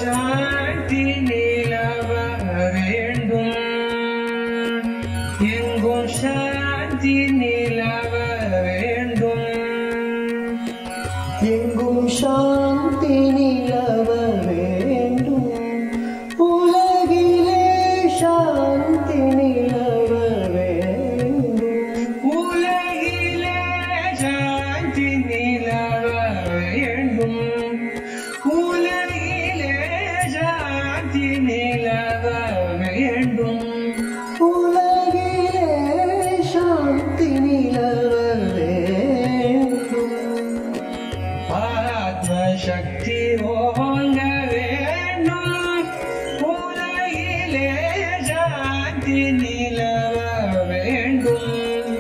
சாந்தி நிலவ வேண்டும் எங்கும் சாந்தி நிலவ வேண்டும் எங்கும் சாந்தி நிலவ வேண்டும் உலகிலே சாந்தி நிலவ வேண்டும் உலகிலே சாந்தி நிலவ வேண்டும் உலகிலே சாந்தி நிலவ வேண்டும் உலகிலே சாந்தி நிலவ வேண்டும் ஆத்ம சக்தி ஓங்க வேண்டும் உலகிலே சாந்தி நிலவ வேண்டும்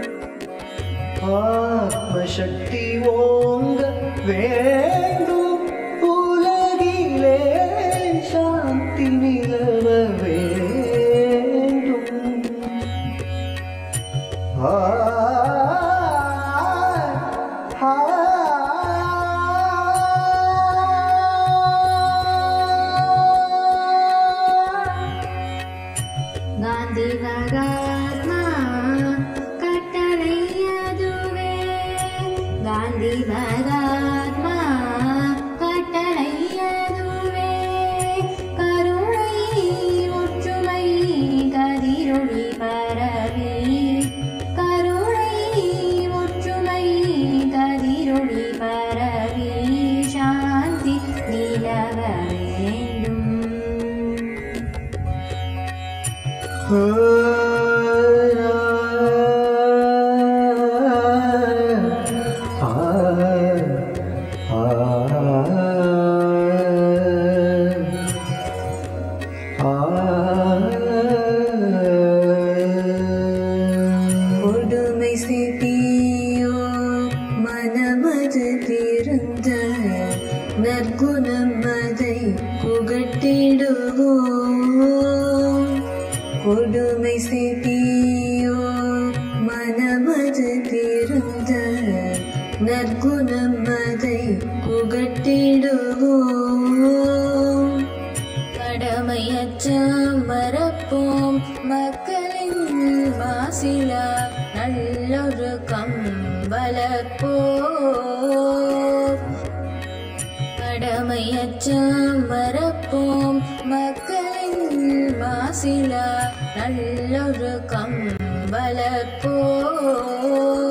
ஆத்மசக்தி ஓங்க வேண்டும் உலகிலே சாந்தி நிலவ வேண்டும் ஆ, ஆ, காந்தி மகாத்மா கட்டளை அதுவே காந்தி மகாத்மா கட்டளை அதுவே கருணை ஒற்றுமை கதிரொளி பரவி கருணை ஒற்றுமை கதிரொளி பரவி சாந்தி நிலவ வேண்டும் கொடுமை சிட்டியோ மனமது திருந்த நற்குணம் அதை புகட்டிடுவோம் கொடுமை சிட்டியோ மனமது திருந்த நற்குணம் அதை புகட்டிடுவோம் கடமையற்றம் மறப்போம் மக்களின் வாசில நல்லொரு கம்பலப்போம் கடமையற்றம் மறப்போம் மக்களின் வாசில நல்லொரு கம்பலப்போம்